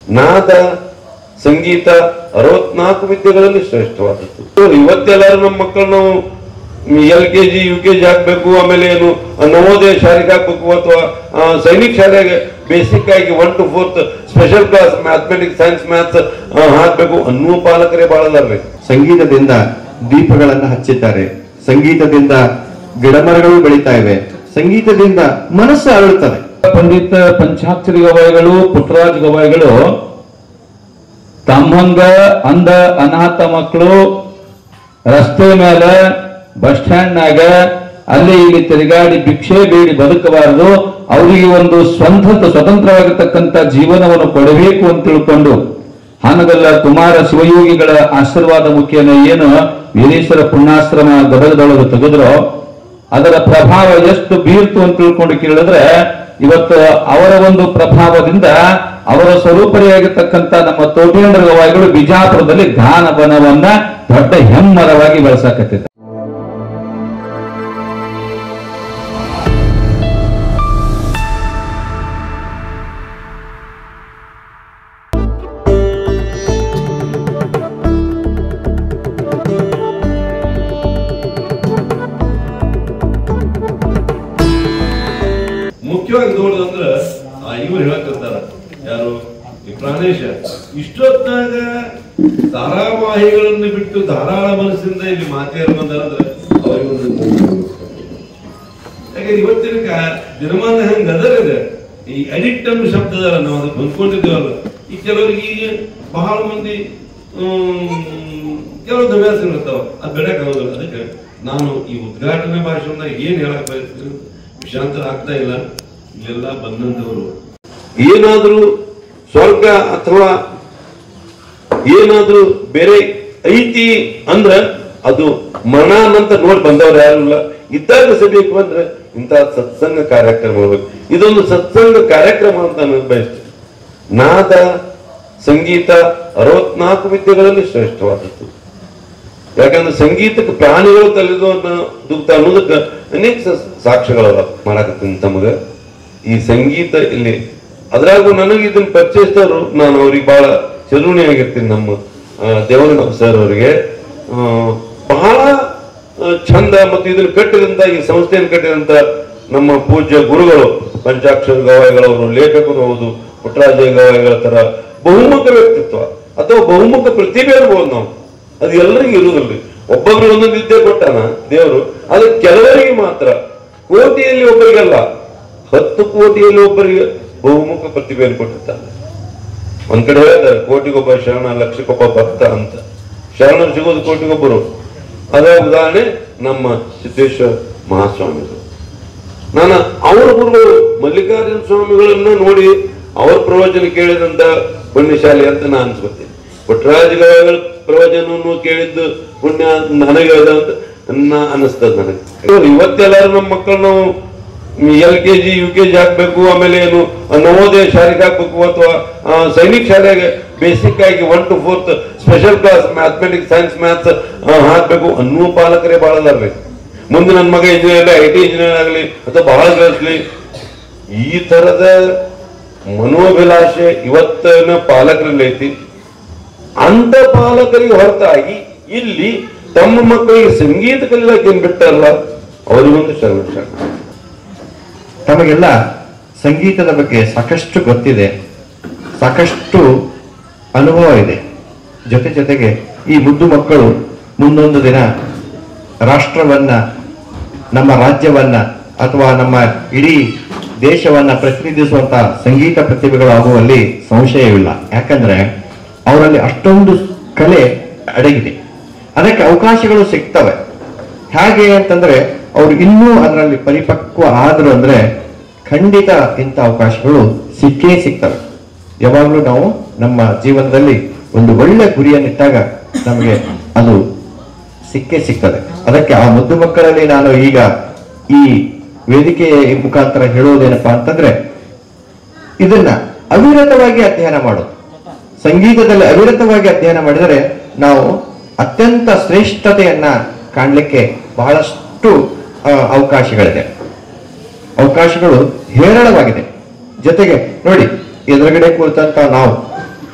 ನಾದ ಸಂಗೀತ ಅರವತ್ನಾಲ್ಕು ವಿದ್ಯೆಗಳಲ್ಲಿ ಶ್ರೇಷ್ಠವಾದದ್ದು ಇವತ್ತೆಲ್ಲರೂ ನಮ್ಮ ಮಕ್ಕಳು ನಾವು L K G U K G ಹಾಕ್ಬೇಕು ಆಮೇಲೆ ಏನು ನವೋದಯ ಶಾಲೆಗೆ ಹಾಕ್ಬೇಕು ಅಥವಾ ಆ, ಸೈನಿಕ್ ಶಾಲೆಗೆ ಬೇಸಿಕ್ ಆಗಿ one to fourth special class mathematics science maths ಹಾಕ್ಬೇಕು ಅನ್ನುವ ಪಾಲಕರೇ ಬಹಳ ಅದಾರ್ರಿ ಸಂಗೀತದಿಂದ ದೀಪಗಳನ್ನು ಹಚ್ಚಿದ್ದಾರೆ ಸಂಗೀತದಿಂದ ಗಿಡಮರಗಳು ಬೆಳೀತಾ ಇವೆ ಸಂಗೀತದಿಂದ ಮನಸ್ಸು ಅರಳುತ್ತದೆ ಪಂಡಿತ ಪಂಚಾಕ್ಷರಿ ಗವಾಯಿಗಳು ಪುಟ್ಟರಾಜ್ ಗವಾಯಿಗಳು ತಮ್ಮಂಗ ಅಂಧ ಅನಾಥ ಮಕ್ಕಳು ರಸ್ತೆ ಮೇಲೆ ಬಸ್ ಸ್ಟ್ಯಾಂಡ್ನಾಗ ಅಲ್ಲಿ ಇಲ್ಲಿ ತಿರುಗಾಡಿ ಭಿಕ್ಷೆ ಬೇಡಿ ಬದುಕಬಾರದು ಅವರಿಗೆ ಒಂದು ಸ್ವಂತ ಸ್ವತಂತ್ರವಾಗಿರ್ತಕ್ಕಂಥ ಜೀವನವನ್ನು ಕೊಡಬೇಕು ಅಂತ ತಿಳ್ಕೊಂಡು ಹಾನಗಲ್ಲ ಕುಮಾರ ಶಿವಯೋಗಿಗಳ ಆಶೀರ್ವಾದ ಮುಖೇನ ಏನು ವೀರೇಶ್ವರ ಪುಣ್ಯಾಶ್ರಮ ಗದಗದೊಳಗೆ ತೆಗೆದ್ರೋ ಅದರ ಪ್ರಭಾವ ಎಷ್ಟು ಬೀರ್ತು ಅಂತ ತಿಳ್ಕೊಂಡು ಕೇಳಿದ್ರೆ ಇವತ್ತು ಅವರ ಒಂದು ಪ್ರಭಾವದಿಂದ ಅವರ ಸ್ವರೂಪರಿಯಾಗಿರ್ತಕ್ಕಂಥ ನಮ್ಮ ತೋಟೇಂದ್ರ ಗವಾಯಿಗಳು ಬಿಜಾಪುರದಲ್ಲಿ ಗಾನ ಬನವನ್ನ ದೊಡ್ಡ ಹೆಮ್ಮರವಾಗಿ ಬೆಳೆಸಾಕತ್ತಿದ್ದಾರೆ ಮುಖ್ಯವಾಗಿ ನೋಡುದಂದ್ರ ಇವ್ರು ಹೇಳಕತ್ತಾರ ಯಾರು ಈ ಪ್ರಾಣೇಶ ಇಷ್ಟೊತ್ತಾಗ ಧಾರಾವಾಹಿಗಳನ್ನು ಬಿಟ್ಟು ಧಾರಾಳ ಮನಸ್ಸಿಂದ ಇಲ್ಲಿ ಮಾತೇರು ಬಂದಾರಂದ್ರೆ ಅವರಿಗೊಂದು ಯಾಕಂದ್ರೆ ಇವತ್ತಿನ ಕಾ- ದಿನಮಾನ ಹೆಂಗ್ ಅದರಿದೆ ಈ ಅಡಿಕ್ಟ್ ಅನ್ನೋ ಶಬ್ದ ಅದಲ್ಲ ನಾವು ಅದಕ್ಕೆ ಹೊಂದ್ಕೊಂಡಿದ್ದೇವಲ್ಲ ಈ ಕೆಲವರಿಗೆ ಈಗ ಬಹಳ ಮಂದಿ ಹ್ಮ್, ಕೆಲವೊಂದು ಹವ್ಯಾಸಗಳಿರ್ತಾವ ಅದು ಬೆಳಕ್ ಆಗೋದಿಲ್ಲ ಅದಕ್ಕೆ ನಾನು ಈ ಉದ್ಘಾಟನೆ ಭಾಷಣ ಏನ್ ಹೇಳಕ್ ಬಯಸ್ತೀನಿ ವಿಷಾಂತರ ಆಗ್ತಾ ಇಲ್ಲ ಇಲ್ಲೆಲ್ಲ ಬಂದಂತವರು ಏನಾದ್ರೂ ಸ್ವರ್ಗ ಅಥವಾ ಏನಾದ್ರೂ ಬೇರೆ ಐತಿ ಅಂದ್ರ ಅದು ಮರಣಾನಂತ ನೋಡಿ ಬಂದವ್ರು ಯಾರು ಇಲ್ಲ ಇದ್ದಾಗ ಸಬೇಕು ಅಂದ್ರೆ ಇಂತಹ ಸತ್ಸಂಗ ಕಾರ್ಯಕ್ರಮ ಹೋಗ್ಬೇಕು ಇದೊಂದು ಸತ್ಸಂಗ ಕಾರ್ಯಕ್ರಮ ಅಂತ ನಾನು ಬಯಸ್ತೇನೆ ನಾದ ಸಂಗೀತ ಅರವತ್ನಾಲ್ಕು ವಿದ್ಯೆಗಳಲ್ಲಿ ಶ್ರೇಷ್ಠವಾದದ್ದು ಯಾಕಂದ್ರೆ ಸಂಗೀತಕ್ಕೆ ಪ್ರಾಣಿಗಳು ತಲೆದು ದುಗ್ಧ ಅನ್ನೋದಕ್ಕೆ ಅನೇಕ ಸ- ಸಾಕ್ಷ್ಯಗಳವ ಮಾಡಕತ್ತೀನಿ ತಮಗ ಈ ಸಂಗೀತ ಇಲ್ಲಿ ಅದ್ರಾಗೂ ನನಗೆ ಇದನ್ನ ಪರಿಚಯಿಸಿದವರು ನಾನು ಅವ್ರಿಗೆ ಬಹಳ ಚಿರುಣಿಯಾಗಿರ್ತೀನಿ ನಮ್ಮ ಆ, ದೇವರಣ್ಣ ಸರ್ ಅವರಿಗೆ ಆ, ಬಹಳ ಆ, ಚಂದ ಮತ್ತು ಇದನ್ನ ಕಟ್ಟಿದಂತ ಈ ಸಂಸ್ಥೆಯನ್ನು ಕಟ್ಟಿದಂತ ನಮ್ಮ ಪೂಜ್ಯ ಗುರುಗಳು ಪಂಚಾಕ್ಷರ ಗವಾಯಿಗಳವರು ಲೇಖಕರು ಹೌದು ಪುಟ್ಟರಾಜ ಗವಾಯಿಗಳ ತರ ಬಹುಮುಖ ವ್ಯಕ್ತಿತ್ವ ಅಥವಾ ಬಹುಮುಖ ಪ್ರತಿಭೆ ಅನ್ಬೋದು ನಾವು ಅದು ಎಲ್ಲರಿಗೂ ಇರುವುದಿಲ್ಲ ಒಬ್ಬೊಬ್ರು ಒಂದೊಂದು ವಿದ್ಯೆ ಕೊಟ್ಟಾನ ದೇವರು ಅದು ಕೆಲವರಿಗೆ ಮಾತ್ರ ಕೋಟಿಯಲ್ಲಿ ಒಬ್ಬರಿಗಲ್ಲ ಹತ್ತು ಕೋಟಿಯಲ್ಲಿ ಒಬ್ಬರಿಗೆ ಬಹುಮುಖ ಪ್ರತಿಭೆಯನ್ನು ಕೊಟ್ಟಿರ್ತಾನೆ ಒಂದ್ ಕಡೆ ಹೇಳ್ತಾರೆ ಕೋಟಿಗೊಬ್ಬ ಶರಣ ಲಕ್ಷಕ್ಕೊಬ್ಬ ಭಕ್ತ ಅಂತ ಶರಣರು ಸಿಗೋದು ಕೋಟಿಗೊಬ್ಬರು ಅದೇ ಉದಾಹರಣೆ ನಮ್ಮ ಸಿದ್ದೇಶ್ವರ ಮಹಾಸ್ವಾಮಿಗಳು ನಾನು ಅವರ ಗುರುಗಳು ಮಲ್ಲಿಕಾರ್ಜುನ ಸ್ವಾಮಿಗಳನ್ನ ನೋಡಿ ಅವ್ರ ಪ್ರವಚನ ಕೇಳಿದಂತ ಪುಣ್ಯಶಾಲಿ ಅಂತ ನಾನು ಅನ್ಸ್ಕೊತೀನಿ ಪುಟ್ಟರಾಜಗಳ ಪ್ರವಚನವನ್ನು ಕೇಳಿದ್ದು ಪುಣ್ಯ ನನಗೆ ಅದ ಅಂತ ನಾ ಅನಿಸ್ತದ ನನಗೆ ಇವತ್ತೆಲ್ಲರೂ ನಮ್ಮ ಮಕ್ಕಳು ನಾವು L K G U K G ಹಾಕ್ಬೇಕು ಆಮೇಲೆ ಏನು ನವೋದಯ ಶಾಲೆಗೆ ಹಾಕ್ಬೇಕು ಅಥವಾ ಆ, ಸೈನಿಕ್ ಶಾಲೆಗೆ ಬೇಸಿಕ್ ಆಗಿ one to fourth special class mathematics science maths ಹಾಕ್ಬೇಕು ಅನ್ನುವ ಪಾಲಕರೇ ಬಹಳ ಅದಾರ್ರಿ ಮುಂದೆ ನನ್ನ ಮಗ ಇಂಜಿನಿಯರ್ ಐ ಟಿ ಇಂಜಿನಿಯರ್ ಆಗಲಿ ಅಥವಾ ಬಹಳ ಗಳಿಸ್ಲಿ ಈ ತರದ ಮನೋಭಿಲಾಷೆ ಇವತ್ತಿನ ಪಾಲಕರಲ್ಲಿ ಐತಿ ಅಂತ ಪಾಲಕರಿಗೆ ಹೊರತಾಗಿ ಇಲ್ಲಿ ತಮ್ಮ ಮಕ್ಕಳಿಗೆ ಸಂಗೀತ ಕಲಿಯಕ್ಕೆ ಏನ್ ಬಿಟ್ಟಾರಲ್ಲ ಅವರಿಗೊಂದು ಶರಣ ಶರಣ ತಮಗೆಲ್ಲ ಸಂಗೀತದ ಬಗ್ಗೆ ಸಾಕಷ್ಟು ಗೊತ್ತಿದೆ ಸಾಕಷ್ಟು ಅನುಭವ ಇದೆ ಜೊತೆ ಜೊತೆಗೆ ಈ ಮುದ್ದು ಮಕ್ಕಳು ಮುಂದೊಂದು ದಿನ ರಾಷ್ಟ್ರವನ್ನ ನಮ್ಮ ರಾಜ್ಯವನ್ನ ಅಥವಾ ನಮ್ಮ ಇಡೀ ದೇಶವನ್ನ ಪ್ರತಿನಿಧಿಸುವಂತ ಸಂಗೀತ ಪ್ರತಿಭೆಗಳಾಗುವಲ್ಲಿ ಸಂಶಯವಿಲ್ಲ ಯಾಕಂದ್ರೆ ಅವರಲ್ಲಿ ಅಷ್ಟೊಂದು ಕಲೆ ಅಡಗಿದೆ ಅದಕ್ಕೆ ಅವಕಾಶಗಳು ಸಿಗ್ತವೆ ಹೇಗೆ ಅಂತಂದ್ರೆ ಅವ್ರು ಇನ್ನೂ ಅದರಲ್ಲಿ ಪರಿಪಕ್ವ ಆದ್ರು ಅಂದ್ರೆ ಖಂಡಿತ ಇಂಥ ಅವಕಾಶಗಳು ಸಿಕ್ಕೇ ಸಿಗ್ತವೆ ಯಾವಾಗಲೂ ನಾವು ನಮ್ಮ ಜೀವನದಲ್ಲಿ ಒಂದು ಒಳ್ಳೆ ಗುರಿಯನ್ನಿಟ್ಟಾಗ ನಮಗೆ ಅದು ಸಿಕ್ಕೇ ಸಿಗ್ತದೆ ಅದಕ್ಕೆ ಆ ಮುದ್ದು ಮಕ್ಕಳಲ್ಲಿ ನಾನು ಈಗ ಈ ವೇದಿಕೆಯ ಮುಖಾಂತರ ಹೇಳೋದೇನಪ್ಪಾ ಅಂತಂದ್ರೆ ಇದನ್ನ ಅವಿರತವಾಗಿ ಅಧ್ಯಯನ ಮಾಡೋದು ಸಂಗೀತದಲ್ಲಿ ಅವಿರತವಾಗಿ ಅಧ್ಯಯನ ಮಾಡಿದರೆ ನಾವು ಅತ್ಯಂತ ಶ್ರೇಷ್ಠತೆಯನ್ನ ಕಾಣಲಿಕ್ಕೆ ಬಹಳಷ್ಟು ಆ, ಅವಕಾಶಗಳಿದೆ ಅವಕಾಶಗಳು ಹೇರಳವಾಗಿದೆ ಜೊತೆಗೆ ನೋಡಿ ಎದುರುಗಡೆ ಕುಳಿತಂತ ನಾವು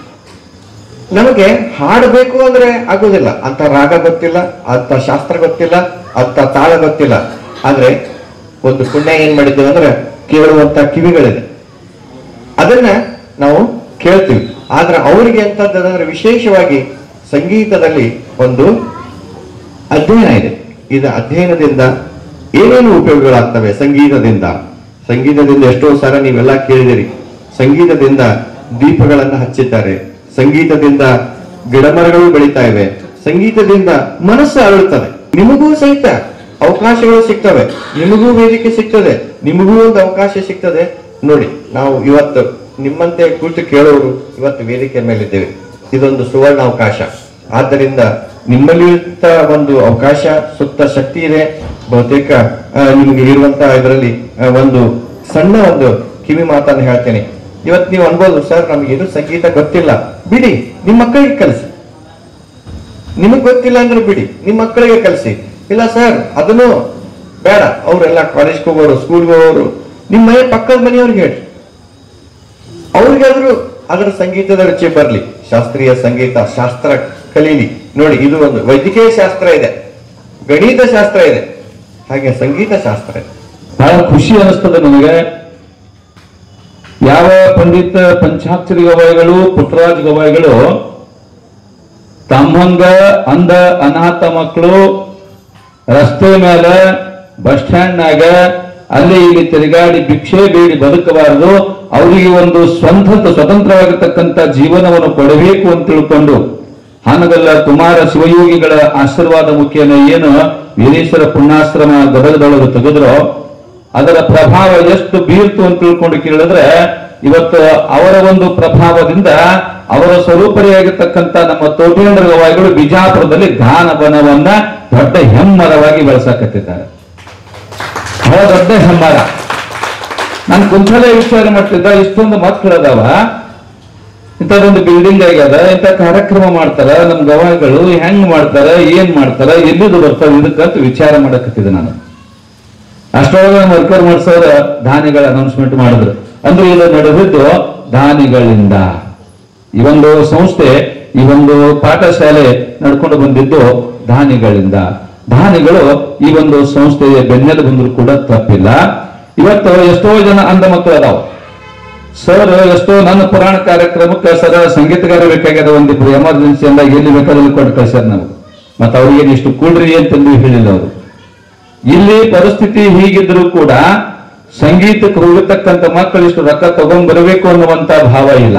ನಮಗೆ ಹಾಡಬೇಕು ಅಂದ್ರೆ ಆಗೋದಿಲ್ಲ ಅಂತ ರಾಗ ಗೊತ್ತಿಲ್ಲ ಅಂತ ಶಾಸ್ತ್ರ ಗೊತ್ತಿಲ್ಲ ಅಂತ ತಾಳ ಗೊತ್ತಿಲ್ಲ ಆದ್ರೆ ಒಂದು ಪುಣ್ಯ ಏನ್ ಮಾಡಿದ್ದೇವೆ ಅಂದ್ರೆ ಕೇಳುವಂತ ಕಿವಿಗಳಿದೆ ಅದನ್ನ ನಾವು ಕೇಳ್ತೀವಿ ಆದ್ರೆ ಅವರಿಗೆ ಎಂತಂದ್ರೆ ವಿಶೇಷವಾಗಿ ಸಂಗೀತದಲ್ಲಿ ಒಂದು ಅಧ್ಯಯನ ಇದೆ ಇದು ಅಧ್ಯಯನದಿಂದ ಏನೇನು ಉಪಯೋಗಗಳಾಗ್ತವೆ ಸಂಗೀತದಿಂದ ಸಂಗೀತದಿಂದ ಎಷ್ಟೋ ಸಲ ನೀವೆಲ್ಲ ಕೇಳಿದಿರಿ ಸಂಗೀತದಿಂದ ದೀಪಗಳನ್ನು ಹಚ್ಚಿದ್ದಾರೆ ಸಂಗೀತದಿಂದ ಗಿಡಮರಗಳು ಬೆಳೀತಾ ಇವೆ ಸಂಗೀತದಿಂದ ಮನಸ್ಸು ಅರಳುತ್ತದೆ ನಿಮಗೂ ಸಹಿತ ಅವಕಾಶಗಳು ಸಿಗ್ತವೆ ನಿಮಗೂ ವೇದಿಕೆ ಸಿಗ್ತದೆ ನಿಮಗೂ ಒಂದು ಅವಕಾಶ ಸಿಗ್ತದೆ ನೋಡಿ ನಾವು ಇವತ್ತು ನಿಮ್ಮಂತೆ ಕುಳಿತು ಕೇಳೋರು ಇವತ್ತು ವೇದಿಕೆ ಮೇಲಿದ್ದೇವೆ ಇದೊಂದು ಸುವರ್ಣ ಅವಕಾಶ ಆದ್ದರಿಂದ ನಿಮ್ಮಲ್ಲಿರುವಂತ ಒಂದು ಅವಕಾಶ ಸುತ್ತ ಶಕ್ತಿ ಇದೆ ಬಹುತೇಕ ಆ, ನಿಮಗೆ ಇರುವಂತ ಇದರಲ್ಲಿ ಆ, ಒಂದು ಸಣ್ಣ ಒಂದು ಕಿವಿ ಮಾತನ್ನು ಹೇಳ್ತೇನೆ ಇವತ್ತು ನೀವು ಅನ್ಬೋದು ಸರ್ ನಮಗೆ ಇದು ಸಂಗೀತ ಗೊತ್ತಿಲ್ಲ ಬಿಡಿ ನಿಮ್ಮ ಮಕ್ಕಳಿಗೆ ಕಲಿಸಿ ನಿಮಗೆ ಗೊತ್ತಿಲ್ಲ ಅಂದ್ರೆ ಬಿಡಿ ನಿಮ್ಮ ಮಕ್ಕಳಿಗೆ ಕಲಿಸಿ ಇಲ್ಲ ಸರ್ ಅದನ್ನು ಬೇಡ ಅವರೆಲ್ಲ ಕಾಲೇಜ್ಗೆ ಹೋಗೋರು ಸ್ಕೂಲ್ಗೆ ಹೋಗೋರು ನಿಮ್ಮ ಮನೆ ಪಕ್ಕದ ಮನೆಯವ್ರಿಗೆ ಹೇಳಿ ಅವ್ರಿಗಾದ್ರೂ ಅದರ ಸಂಗೀತದ ರುಚಿ ಬರಲಿ ಶಾಸ್ತ್ರೀಯ ಸಂಗೀತ ಶಾಸ್ತ್ರ ಕಲೀಲಿ ನೋಡಿ ಇದು ಒಂದು ವೈದ್ಯಕೀಯ ಶಾಸ್ತ್ರ ಇದೆ ಗಣಿತ ಶಾಸ್ತ್ರ ಇದೆ ಹಾಗೆ ಸಂಗೀತ ಶಾಸ್ತ್ರ ಇದೆ ಬಹಳ ಖುಷಿ ಅನಿಸ್ತದೆ ನನಗೆ ಯಾವ ಪಂಡಿತ ಪಂಚಾಕ್ಷರಿ ಗವಾಯಿಗಳು ಪುಟ್ಟರಾಜ್ ಗವಾಯಿಗಳು ತಮ್ಮಂಗ ಅಂಧ ಅನಾಥ ಮಕ್ಕಳು ರಸ್ತೆ ಮೇಲೆ ಬಸ್ ಸ್ಟ್ಯಾಂಡ್ನಾಗ ಅಲ್ಲಿ ಇಲ್ಲಿ ತಿರುಗಾಡಿ ಭಿಕ್ಷೆ ಬೇಡಿ ಬದುಕಬಾರದು ಅವರಿಗೆ ಒಂದು ಸ್ವಂತ ಸ್ವತಂತ್ರವಾಗಿರ್ತಕ್ಕಂಥ ಜೀವನವನ್ನು ಕೊಡಬೇಕು ಅಂತ ತಿಳ್ಕೊಂಡು ಹಾನಗಲ್ಲ ಕುಮಾರ ಶಿವಯೋಗಿಗಳ ಆಶೀರ್ವಾದ ಮುಖೇನ ಏನು ವೀರೇಶ್ವರ ಪುಣ್ಯಾಶ್ರಮ ಗದಗದೊಳಗೆ ತೆಗೆದ್ರೋ ಅದರ ಪ್ರಭಾವ ಎಷ್ಟು ಬೀರ್ತು ಅಂತ ತಿಳ್ಕೊಂಡು ಕೇಳಿದ್ರೆ ಇವತ್ತು ಅವರ ಒಂದು ಪ್ರಭಾವದಿಂದ ಅವರ ಸ್ವರೂಪರಿಯಾಗಿರ್ತಕ್ಕಂಥ ನಮ್ಮ ತೋಟೇಂದ್ರ ಗವಾಯಿಗಳು ಬಿಜಾಪುರದಲ್ಲಿ ಗಾನ ಬನವನ್ನ ದೊಡ್ಡ ಹೆಮ್ಮರವಾಗಿ ಬೆಳೆಸಕತ್ತಿದ್ದಾರೆ ಬಹಳ ದೊಡ್ಡ ಹೆಮ್ಮರ ನಾನು ಕುಂತಲೇ ವಿಚಾರ ಮಾಡ್ತಿದ್ದ ಇಷ್ಟೊಂದು ಮಕ್ಕಳದಾವ ಇಂಥದ್ದೊಂದು ಬಿಲ್ಡಿಂಗ್ ಆಗ್ಯದ ಇಂಥ ಕಾರ್ಯಕ್ರಮ ಮಾಡ್ತಾರ ನಮ್ ಗವಾಯಿಗಳು ಹೆಂಗ್ ಮಾಡ್ತಾರ ಏನ್ ಮಾಡ್ತಾರ ಎಲ್ಲಿದು ಬರ್ತಾವ ಇದಕ್ಕಂತ ವಿಚಾರ ಮಾಡಕತ್ತಿದ್ದೆ ನಾನು ಅಷ್ಟೊಳಗೆ ನಮ್ಮ ವರ್ಕರ್ ಮಾಡ್ಸೋರ ದಾನಿಗಳ ಅನೌನ್ಸ್ಮೆಂಟ್ ಮಾಡಿದ್ರು ಅಂದ್ರೆ ಇದು ನಡೆದಿದ್ದು ದಾನಿಗಳಿಂದ ಈ ಒಂದು ಸಂಸ್ಥೆ ಈ ಒಂದು ಪಾಠಶಾಲೆ ನಡ್ಕೊಂಡು ಬಂದಿದ್ದು ದಾನಿಗಳಿಂದ ದಾನಿಗಳು ಈ ಒಂದು ಸಂಸ್ಥೆಯ ಬೆನ್ನೆಲು ಬಂದ್ರು ಕೂಡ ತಪ್ಪಿಲ್ಲ ಇವತ್ತು ಎಷ್ಟೋ ಜನ ಅಂಧ ಮಕ್ಕಳು ಅದಾವ ಸರ್ ಎಷ್ಟೋ ನನ್ನ ಪುರಾಣ ಕಾರ್ಯಕ್ರಮಕ್ಕೆ ಸರ ಸಂಗೀತಗಾರ ಬೇಕಾಗ್ಯದ ಒಂದಿಬ್ರು ಎಮರ್ಜೆನ್ಸಿ ಅಂದಾಗ ಎಲ್ಲಿ ಬೇಕಾದಲ್ಲಿ ಕೊಟ್ಟು ಕಳ್ಸ್ಯಾರ ನಾವು ಮತ್ತೆ ಅವ್ರಿಗೆ ಇಷ್ಟು ಕೂಡ್ರಿ ಅಂತಂದು ಹೇಳಿಲ್ಲ ಅವರು ಇಲ್ಲಿ ಪರಿಸ್ಥಿತಿ ಹೀಗಿದ್ರು ಕೂಡ ಸಂಗೀತಕ್ಕೆ ಹೋಗತಕ್ಕಂತ ಮಕ್ಕಳು ಇಷ್ಟು ರೊಕ್ಕ ತಗೊಂಡ್ ಬರಬೇಕು ಅನ್ನುವಂತ ಭಾವ ಇಲ್ಲ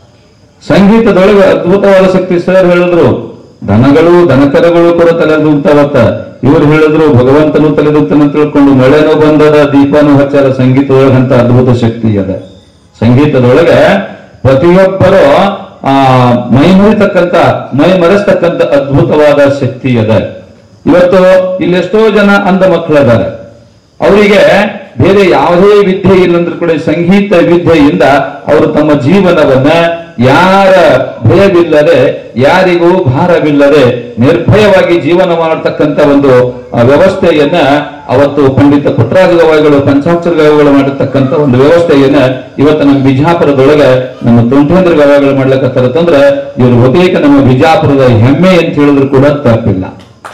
ಸಂಗೀತದೊಳಗೆ ಅದ್ಭುತವಾದ ಶಕ್ತಿ ಸರ್ ಹೇಳಿದ್ರು ದನಗಳು ದನಕರಗಳು ಕೂಡ ತಲೆದೂಗ್ತಾವತ್ತ ಇವ್ರು ಹೇಳಿದ್ರು ಭಗವಂತನು ತಲೆದೂಗ್ತಾನ ತಿಳ್ಕೊಂಡು ಮಳೆನೂ ಬಂದದ ದೀಪನೂ ಹಚ್ಚಾರ ಸಂಗೀತದೊಳಗೆ ಅಂತ ಅದ್ಭುತ ಶಕ್ತಿ ಅದ ಸಂಗೀತದೊಳಗೆ ಪ್ರತಿಯೊಬ್ಬರು ಆ ಮೈ ಮುರಿತಕ್ಕಂತ ಮೈ ಮರೆಸ್ತಕ್ಕಂತ ಅದ್ಭುತವಾದ ಶಕ್ತಿ ಅದ ಇವತ್ತು ಇಲ್ಲೆಷ್ಟೋ ಜನ ಅಂಧ ಮಕ್ಕಳಿದ್ದಾರೆ ಅವರಿಗೆ ಬೇರೆ ಯಾವುದೇ ವಿದ್ಯೆ ಇಲ್ಲಂದ್ರೂ ಕೂಡ ಸಂಗೀತ ವಿದ್ಯೆಯಿಂದ ಅವರು ತಮ್ಮ ಜೀವನವನ್ನ ಯಾರ ಭಯವಿಲ್ಲದೆ ಯಾರಿಗೂ ಭಾರವಿಲ್ಲದೆ ನಿರ್ಭಯವಾಗಿ ಜೀವನ ಮಾಡತಕ್ಕಂತ ಒಂದು ಆ, ವ್ಯವಸ್ಥೆಯನ್ನ ಅವತ್ತು ಪಂಡಿತ ಪುಟ್ಟರಾಜ ಗವಾಯಿಗಳು ಪಂಚಾಕ್ಷರ ಗವಾಯಿಗಳು ಮಾಡಿರ್ತಕ್ಕಂಥ ಒಂದು ವ್ಯವಸ್ಥೆಯನ್ನ ಇವತ್ತು ನಮ್ಮ ಬಿಜಾಪುರದೊಳಗೆ ನಮ್ಮ ತುಂಟೇಂದ್ರ ಗವಾಯಿಗಳು ಮಾಡ್ಲಕತ್ತಾರತ್ತಂದ್ರ ಇವರು ಬಹುತೇಕ ನಮ್ಮ ಬಿಜಾಪುರದ ಹೆಮ್ಮೆ ಅಂತ ಹೇಳಿದ್ರು ಕೂಡ ತಪ್ಪಿಲ್ಲ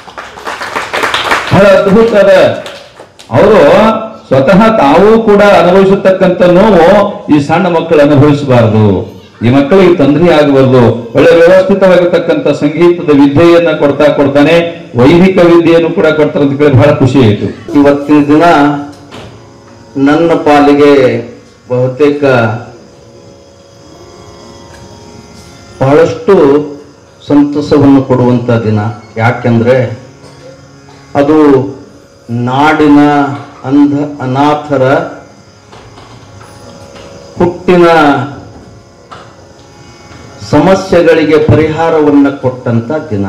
ಬಹಳ ಅದ್ಭುತ ಅದ ಅವರು ಸ್ವತಃ ತಾವು ಕೂಡ ಅನುಭವಿಸತಕ್ಕಂತ ನೋವು ಈ ಸಣ್ಣ ಮಕ್ಕಳು ಅನುಭವಿಸಬಾರದು ಈ ಮಕ್ಕಳಿಗೆ ತೊಂದರೆ ಆಗಬಾರದು ಒಳ್ಳೆ ವ್ಯವಸ್ಥಿತವಾಗಿರ್ತಕ್ಕಂಥ ಸಂಗೀತದ ವಿದ್ಯೆಯನ್ನ ಕೊಡ್ತಾ ಕೊಡ್ತಾನೆ ವೈದಿಕ ವಿದ್ಯೆಯನ್ನು ಕೂಡ ಕೊಡ್ತಾರೆ ಅಂತ ಕೇಳಿ ಬಹಳ ಖುಷಿ ಆಯಿತು ಇವತ್ತಿನ ದಿನ ನನ್ನ ಪಾಲಿಗೆ ಬಹುತೇಕ ಬಹಳಷ್ಟು ಸಂತಸವನ್ನು ಕೊಡುವಂಥ ದಿನ ಯಾಕೆಂದ್ರೆ ಅದು ನಾಡಿನ ಅಂಧ ಅನಾಥರ ಹುಟ್ಟಿನ ಸಮಸ್ಯೆಗಳಿಗೆ ಪರಿಹಾರವನ್ನು ಕೊಟ್ಟಂತ ದಿನ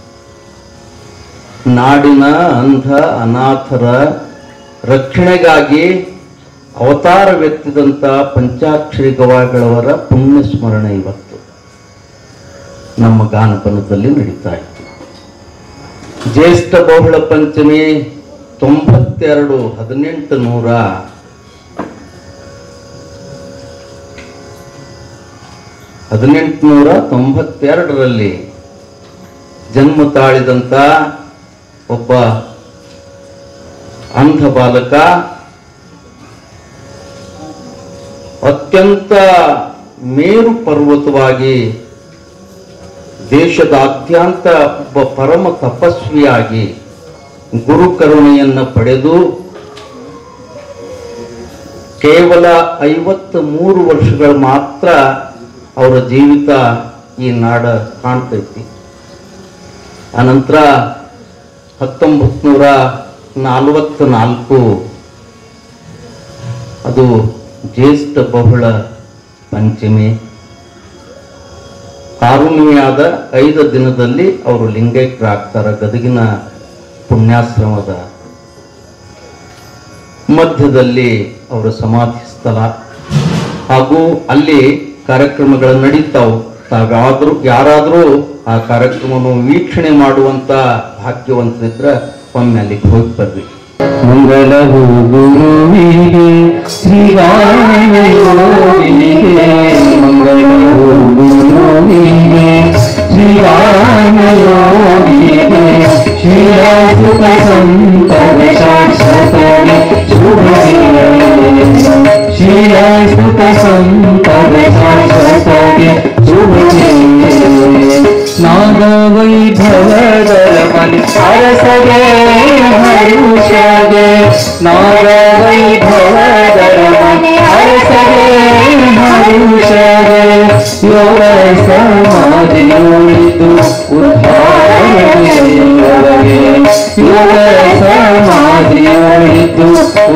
ನಾಡಿನ ಅಂಧ ಅನಾಥರ ರಕ್ಷಣೆಗಾಗಿ ಅವತಾರವೆತ್ತಿದಂಥ ಪಂಚಾಕ್ಷರಿ ಗವಾಯಿಗಳವರ ಪುಣ್ಯ ಸ್ಮರಣೆ ಇವತ್ತು ನಮ್ಮ ಗಾನಪನದಲ್ಲಿ ನಡೀತಾ ಇತ್ತು ಜ್ಯೇಷ್ಠ ಬಹುಳ ಪಂಚಮಿ ತೊಂಬತ್ತೆರಡು ಹದಿನೆಂಟು ನೂರ ಹದಿನೆಂಟುನೂರ ತೊಂಬತ್ತೆರಡರಲ್ಲಿ ಜನ್ಮ ತಾಳಿದಂತ ಒಬ್ಬ ಅಂಧ ಬಾಲಕ ಅತ್ಯಂತ ಮೇರು ಪರ್ವತವಾಗಿ ದೇಶದಾದ್ಯಂತ ಒಬ್ಬ ಪರಮ ತಪಸ್ವಿಯಾಗಿ ಗುರು ಕರುಣೆಯನ್ನು ಪಡೆದು ಕೇವಲ ಐವತ್ತ ಮೂರು ವರ್ಷಗಳು ಮಾತ್ರ ಅವರ ಜೀವಿತ ಈ ನಾಡ ಕಾಣ್ತೈತಿ ಅನಂತರ ಹತ್ತೊಂಬತ್ತು ನೂರ ನಲವತ್ತ ನಾಲ್ಕು ಅದು ಜ್ಯೇಷ್ಠ ಬಹುಳ ಪಂಚಮಿ ಕಾರುಣ್ಯವಾದ ಐದು ದಿನದಲ್ಲಿ ಅವರು ಲಿಂಗೈಕ್ಯರಾಗ್ತಾರೆ ಗದಗಿನ ಪುಣ್ಯಾಶ್ರಮದ ಮಧ್ಯದಲ್ಲಿ ಅವರ ಸಮಾಧಿ ಸ್ಥಳ ಹಾಗೂ ಅಲ್ಲಿ ಕಾರ್ಯಕ್ರಮಗಳು ನಡೀತಾವು ತಾವಾದ್ರೂ ಯಾರಾದರೂ ಆ ಕಾರ್ಯಕ್ರಮವನ್ನು ವೀಕ್ಷಣೆ ಮಾಡುವಂತ ಭಾಗ್ಯವಂತರಿದ್ರ ಒಮ್ಮೆ ಅಲ್ಲಿಗೆ ಹೋಗಿ ಬರ್ರಿ ಮಂಗಳವು ಗುರುವಿಗೆ ಶ್ರೀರಾಮಯೋಗಿಗೆ ಮಂಗಳವು ಗುರುವಿಗೆ ಶ್ರೀರಾಮಯೋಗಿಗೆ ಶ್ರೀರಾಸುತ ಸಂತರ ಶಾಶ್ವತನೆ ಶುಭದಿನ ಶ್ರೀರಾಸುತ ಸಂತರ ಶಾಶ್ವತನೆ ಶುಭದಿನ ನಾಗವೈಭವದ ಮನೆ ಅರಸಗೆ ಹರುಷಗೆ ನಾಗವೈಭವದ ಮನೆ ಅರಸಗೆ ಹರುಷಗೆ ಯೋಗ ಸಮಾಧಿಯುಳಿದು ಉದ್ಧಾರಗೆ ಯೋಗ ಸಮಾಧಿಯುಳಿದು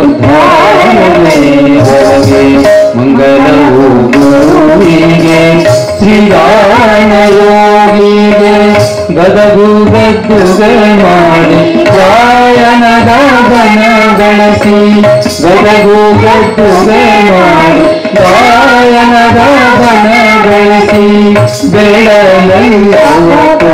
ಉದ್ಧಾರಗೆ ಮಂಗಳವು ಗುರುವಿಗೆ ಶ್ರೀರಾಮಯೋಗಿಗೆ ಗದಗು ಗದ್ದುಗೆ ಮಾಡಿ ಗಾಯನದ ಬನ ಬೆಳೆಸಿ ಗದಗು ಗದ್ದುಗೆ ಮಾಡಿ ಗಾಯನದ ಬನ ಬೆಳೆಸಿ ಬೆಳೆಯಲ್ಲ